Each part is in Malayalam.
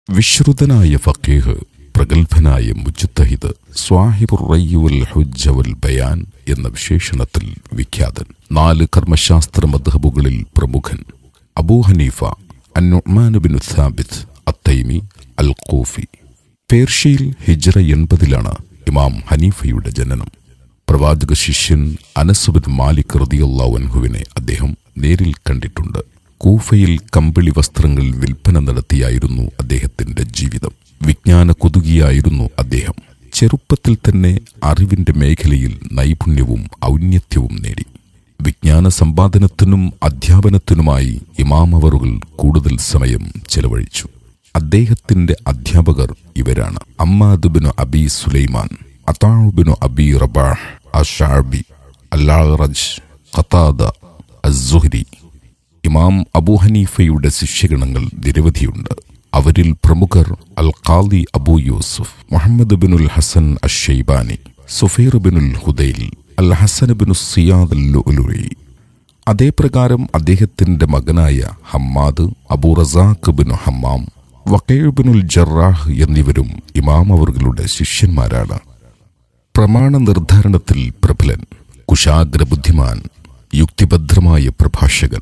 വിശ്രുതനായ ഫക്കീഹ് പ്രഗത്ഭനായ മുജുത്തഹിദ് സ്വാഹിബുർ റയ്യുൽ ഹുജ്ജ വൽ ബയാൻ എന്ന വിശേഷണത്തിൽ വിഖ്യാതൻ നാല് കർമ്മശാസ്ത്ര മദ്ഹബുകളിൽ പ്രമുഖൻ അബൂ ഹനീഫ അന്നുമാനുബിനു സാബിത്ത് അത്തൈമി അൽ ഖൂഫി പേർഷ്യയിൽ ഹിജ്റ എൺപതിലാണ് ഇമാം ഹനീഫയുടെ ജനനം പ്രവാചക ശിഷ്യൻ അനസുബിൻ മാലിക് റതിയല്ലാഹു അൻഹുവിനെ അദ്ദേഹം നേരിൽ കണ്ടിട്ടുണ്ട് കൂഫയിൽ കമ്പിളി വസ്ത്രങ്ങൾ വിൽപ്പന നടത്തിയായിരുന്നു അദ്ദേഹത്തിന്റെ ജീവിതം വിജ്ഞാന കുതുകിയായിരുന്നു അദ്ദേഹം ചെറുപ്പത്തിൽ തന്നെ അറിവിന്റെ മേഖലയിൽ നൈപുണ്യവും ഔന്നത്യവും നേടി വിജ്ഞാന സമ്പാദനത്തിനും അധ്യാപനത്തിനുമായി ഇമാമവറുകൾ കൂടുതൽ സമയം ചെലവഴിച്ചു അദ്ദേഹത്തിന്റെ അധ്യാപകർ ഇവരാണ് അമ്മാദ് ബിനു അബി സുലൈമാൻ അതാബിനു അബി റബാഹ് അഷാബി അല്ലാറജ് ഖത്താദ അസുഹരി ഇമാം അബൂ ഹനീഫയുടെ ശിഷ്യഗണങ്ങൾ നിരവധിയുണ്ട് അവരിൽ പ്രമുഖർ അൽ ഖാദി അബൂ യൂസുഫ് മുഹമ്മദ് ബിനുൽ ഹസൻ അഷൈബാനി സുഫീർ ബിനുൽ ഹുദൈൽ അൽ ഹസൻ ബിനു സിയാദ് അൽ ലുലുയി അതേപ്രകാരം അദ്ദേഹത്തിന്റെ മകനായ ഹമ്മാദ് അബൂ റസാഖ് ബിനു ഹമ്മാം വക്കീർ ബിനുൽ ജറാഹ് എന്നിവരും ഇമാം അവர்களுടെ ശിഷ്യന്മാരാണ് പ്രമാണ നിർദ്ധാരണത്തിൽ പ്രബലൻ കുശാഗ്ര ബുദ്ധിമാൻ യുക്തിഭദ്രമായ പ്രഭാഷകൻ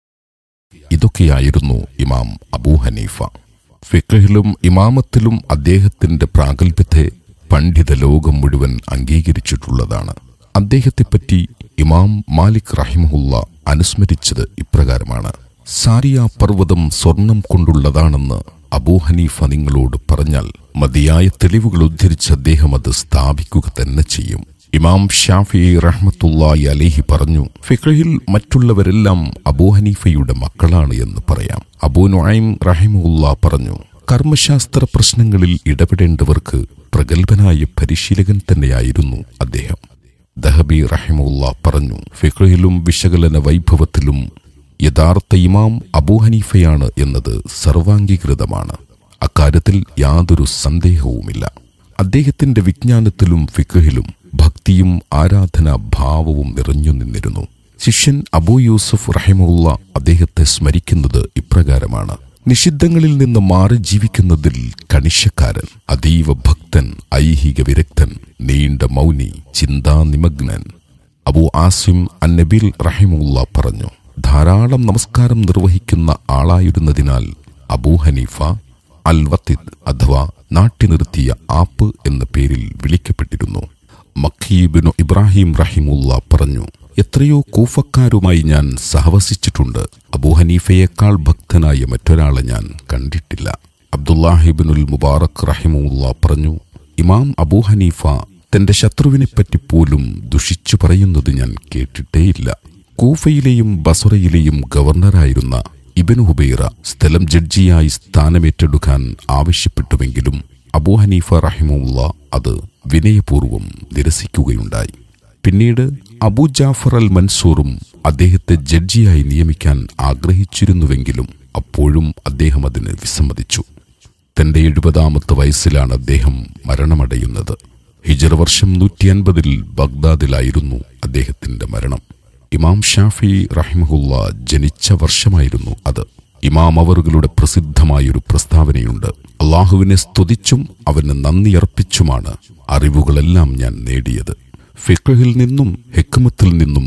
ഇതൊക്കെയായിരുന്നു ഇമാം അബൂ ഹനീഫ ഫിഖഹിലും ഇമാമത്തിലും അദ്ദേഹത്തിന്റെ പ്രാഗൽഭ്യത്തെ പണ്ഡിത ലോകം മുഴുവൻ അംഗീകരിച്ചിട്ടുള്ളതാണ് അദ്ദേഹത്തെപ്പറ്റി ഇമാം മാലിക് റഹിമഹുല്ല അനുസ്മരിച്ചത് ഇപ്രകാരമാണ് സാരിയ പർവ്വതം സ്വർണം കൊണ്ടുള്ളതാണെന്ന് അബൂ ഹനീഫ നിങ്ങളോട് പറഞ്ഞാൽ മതിയായ തെളിവുകൾ ഉദ്ധരിച്ച് അദ്ദേഹം അത് സ്ഥാപിക്കുക തന്നെ ചെയ്യും ഇമാം ഷാഫി റഹ്മത്തുള്ളായി അലേഹി പറഞ്ഞു ഫിഖഹിൽ മറ്റുള്ളവരെല്ലാം അബൂ ഹനീഫയുടെ മക്കളാണ് എന്ന് പറയാം അബൂ നുഐം റഹിമുല്ല പറഞ്ഞു കർമ്മശാസ്ത്ര പ്രശ്നങ്ങളിൽ ഇടപെടേണ്ടവർക്ക് പ്രഗത്ഭനായ പരിശീലകൻ തന്നെയായിരുന്നു അദ്ദേഹം ദഹബി റഹിമുല്ല പറഞ്ഞു ഫിഖഹിലും വിശകലന വൈഭവത്തിലും യഥാർത്ഥ ഇമാം അബൂ ഹനീഫയാണ് എന്നത് സർവാംഗീകൃതമാണ് അക്കാര്യത്തിൽ യാതൊരു സന്ദേഹവുമില്ല അദ്ദേഹത്തിന്റെ വിജ്ഞാനത്തിലും ഫിഖഹിലും ഭക്തിയും ആരാധനാ ഭാവവും നിറഞ്ഞു നിന്നിരുന്നു ശിഷ്യൻ അബൂ യൂസുഫ് റഹിമുള്ള അദ്ദേഹത്തെ സ്മരിക്കുന്നത് ഇപ്രകാരമാണ് നിഷിദ്ധങ്ങളിൽ നിന്ന് മാറി ജീവിക്കുന്നതിൽ കണിശക്കാരൻ അതീവ ഭക്തൻ ഐഹിക വിരക്തൻ നീണ്ട മൗനി ചിന്താനിമഗ്നൻ അബൂ ആസിം അന്നബിൽ റഹിമുള്ള പറഞ്ഞു ധാരാളം നമസ്കാരം നിർവഹിക്കുന്ന ആളായിരുന്നതിനാൽ അബൂ ഹനീഫ അൽ വത്തിദ് അഥവാ നാട്ടി നിർത്തിയ ആപ്പ് എന്ന പേരിൽ വിളിക്കപ്പെട്ടിരുന്നു മഖീബിനു ഇബ്രാഹിം റഹിമുല്ല പറഞ്ഞു എത്രയോ കൂഫക്കാരുമായി ഞാൻ സഹവസിച്ചിട്ടുണ്ട് അബൂഹനീഫയേക്കാൾ ഭക്തനായ മറ്റൊരാളെ ഞാൻ കണ്ടിട്ടില്ല അബ്ദുല്ലാഹിബിനുൽ മുബാറക് റഹിമുല്ല പറഞ്ഞു ഇമാം അബൂഹനീഫ തന്റെ ശത്രുവിനെപ്പറ്റി പോലും ദുഷിച്ചു പറയുന്നത് ഞാൻ കേട്ടിട്ടേയില്ല കൂഫയിലെയും ബസുറയിലെയും ഗവർണറായിരുന്ന ഇബനു ഹുബൈറ സ്ഥലം ജഡ്ജിയായി സ്ഥാനമേറ്റെടുക്കാൻ ആവശ്യപ്പെട്ടുവെങ്കിലും അബൂ ഹനീഫ റഹിമുള്ള അത് വിനയപൂർവ്വം നിരസിക്കുകയുണ്ടായി പിന്നീട് അബൂ ജാഫർ അൽ മൻസൂറും അദ്ദേഹത്തെ ജഡ്ജിയായി നിയമിക്കാൻ ആഗ്രഹിച്ചിരുന്നുവെങ്കിലും അപ്പോഴും അദ്ദേഹം അതിന് വിസമ്മതിച്ചു തന്റെ എഴുപതാമത്തെ വയസ്സിലാണ് അദ്ദേഹം മരണമടയുന്നത് ഹിജർ വർഷം നൂറ്റി അൻപതിൽ ബഗ്ദാദിലായിരുന്നു അദ്ദേഹത്തിന്റെ മരണം ഇമാം ഷാഫി റഹിമഹുല്ല ജനിച്ച വർഷമായിരുന്നു അത് ഇമാം അവറുകളുടെ പ്രസിദ്ധമായൊരു പ്രസ്താവനയുണ്ട് അള്ളാഹുവിനെ സ്തുതിച്ചും അവന് നന്ദിയർപ്പിച്ചുമാണ് അറിവുകളെല്ലാം ഞാൻ നേടിയത് ഫിഖഹിൽ നിന്നും ഹെക്കുമത്തിൽ നിന്നും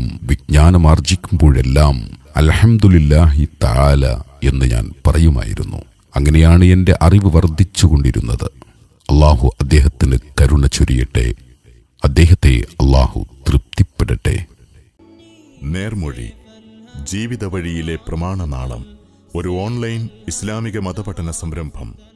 വിജ്ഞാനമാർജിക്കുമ്പോഴെല്ലാം അൽഹംദുലില്ലാഹി താല എന്ന് ഞാൻ പറയുമായിരുന്നു അങ്ങനെയാണ് എന്റെ അറിവ് വർദ്ധിച്ചുകൊണ്ടിരുന്നത് അള്ളാഹു അദ്ദേഹത്തിന് കരുണ ചൊരിയട്ടെ അദ്ദേഹത്തെ അള്ളാഹു തൃപ്തിപ്പെടട്ടെ നേർമൊഴി ജീവിത വഴിയിലെ പ്രമാണനാളം ഒരു ഓൺലൈൻ ഇസ്ലാമിക മതപഠന സംരംഭം